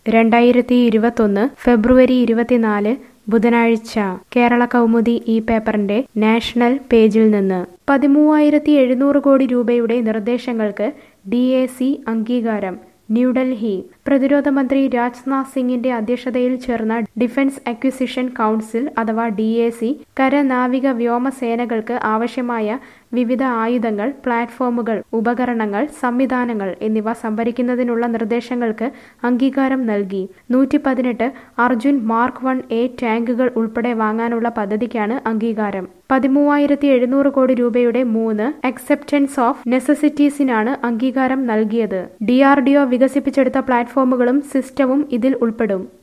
രണ്ടായിരത്തി ഇരുപത്തൊന്ന് ഫെബ്രുവരി ഇരുപത്തിനാല് ബുധനാഴ്ച കേരള കൗമുദി ഈ പേപ്പറിന്റെ നാഷണൽ പേജിൽ നിന്ന് പതിമൂവായിരത്തി എഴുന്നൂറ് കോടി രൂപയുടെ നിർദ്ദേശങ്ങൾക്ക് ഡി എ സി അംഗീകാരം ന്യൂഡൽഹി പ്രതിരോധ മന്ത്രി രാജ്നാഥ് സിംഗിന്റെ അധ്യക്ഷതയിൽ ചേർന്ന ഡിഫൻസ് അക്വിസിഷൻ കൗൺസിൽ അഥവാ ഡി എ സി കര നാവിക വ്യോമസേനകൾക്ക് ആവശ്യമായ വിവിധ ആയുധങ്ങൾ പ്ലാറ്റ്ഫോമുകൾ ഉപകരണങ്ങൾ സംവിധാനങ്ങൾ എന്നിവ സംഭരിക്കുന്നതിനുള്ള നിർദ്ദേശങ്ങൾക്ക് അംഗീകാരം നൽകി നൂറ്റി പതിനെട്ട് അർജുൻ മാർക്ക് വൺ എ ടാങ്കുകൾ ഉൾപ്പെടെ വാങ്ങാനുള്ള പദ്ധതിക്കാണ് അംഗീകാരം പതിമൂവായിരത്തി എഴുന്നൂറ് കോടി രൂപയുടെ മൂന്ന് അക്സെപ്റ്റൻസ് ഓഫ് നെസസിറ്റീസിനാണ് അംഗീകാരം നൽകിയത് ഡി ആർ ഡി ഒ വികസിപ്പിച്ചെടുത്ത പ്ലാറ്റ്ഫോമുകളും സിസ്റ്റവും ഇതിൽ ഉൾപ്പെടും